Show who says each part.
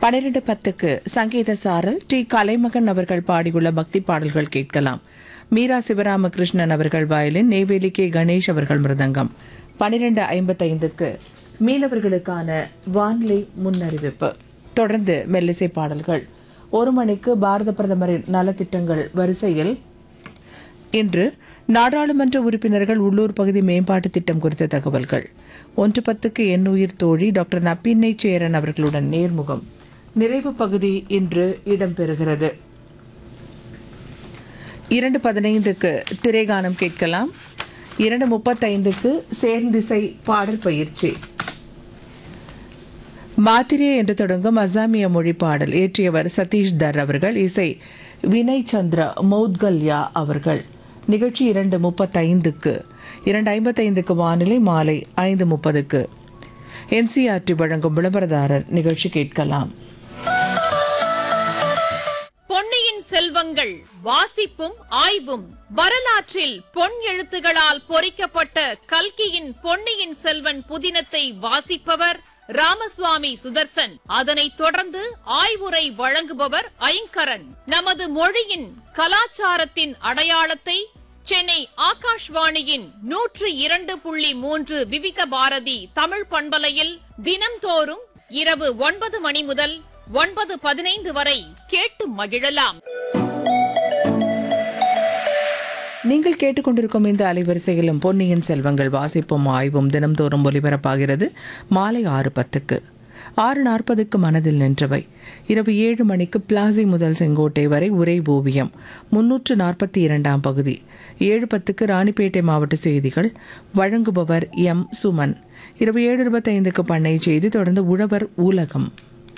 Speaker 1: பன்னிரண்டு பத்துக்கு சங்கீத சாரல் டி கலைமகன் அவர்கள் பாடியுள்ள பக்தி பாடல்கள் கேட்கலாம் மீரா சிவராமகிருஷ்ணன் அவர்கள் வயலின் நெய்வேலி கே கணேஷ் அவர்கள் மிருதங்கம் பன்னிரண்டு ஐம்பத்தைந்துக்கு மீனவர்களுக்கான வானிலை முன்னறிவிப்பு தொடர்ந்து மெல்லிசை பாடல்கள் ஒரு மணிக்கு பாரத பிரதமரின் நலத்திட்டங்கள் வரிசையில் இன்று நாடாளுமன்ற உறுப்பினர்கள் உள்ளூர் பகுதி மேம்பாட்டு திட்டம் குறித்த தகவல்கள் ஒன்று பத்துக்கு எண்ணுயிர் தோழி டாக்டர் நப்பின்னை சேரன் அவர்களுடன் நேர்முகம் நிறைவு பகுதி இன்று இடம்பெறுகிறது இரண்டு பதினைந்துக்கு திரைகானம் கேட்கலாம் இரண்டு முப்பத்தைந்துக்கு சேர்ந்திசை பாடல் பயிற்சி மாத்திரே என்று தொடங்கும் அசாமிய மொழி பாடல் இயற்றியவர் சதீஷ் தர் அவர்கள் இசை வினய் சந்திர மௌத்கல்யா அவர்கள் நிகழ்ச்சி இரண்டு முப்பத்தைந்துக்கு இரண்டு ஐம்பத்தைந்துக்கு வானிலை மாலை ஐந்து முப்பதுக்கு என்சிஆர்டி வழங்கும் விளம்பரதாரர் நிகழ்ச்சி கேட்கலாம்
Speaker 2: பொன்னியின் செல்வங்கள் வாசிப்பும் ஆய்வும் வரலாற்றில் பொன் எழுத்துகளால் பொறிக்கப்பட்ட கல்கியின் பொன்னியின் செல்வன் புதினத்தை வாசிப்பவர் ராமசுவாமி சுதர்சன் அதனைத் தொடர்ந்து ஆய்வுரை வழங்குபவர் ஐங்கரன் நமது மொழியின் கலாச்சாரத்தின் அடையாளத்தை சென்னை ஆகாஷ்வாணியின் நூற்று இரண்டு புள்ளி மூன்று விவித பாரதி தமிழ் பண்பலையில் தினம்தோறும் இரவு ஒன்பது மணி முதல் ஒன்பது பதினைந்து வரை கேட்டு மகிழலாம்
Speaker 1: நீங்கள் கேட்டுக்கொண்டிருக்கும் இந்த அலைவரிசையிலும் பொன்னியின் செல்வங்கள் வாசிப்பும் ஆய்வும் தினம்தோறும் ஒலிபரப்பாகிறது மாலை ஆறு பத்துக்கு ஆறு நாற்பதுக்கு மனதில் நின்றவை இரவு ஏழு மணிக்கு பிளாசி முதல் செங்கோட்டை வரை உரை ஓவியம் முன்னூற்று நாற்பத்தி இரண்டாம் பகுதி ஏழு பத்துக்கு ராணிப்பேட்டை மாவட்ட செய்திகள் வழங்குபவர் எம் சுமன் இரவு ஏழு இருபத்தைந்துக்கு பண்ணை செய்தி தொடர்ந்து உழவர் ஊலகம்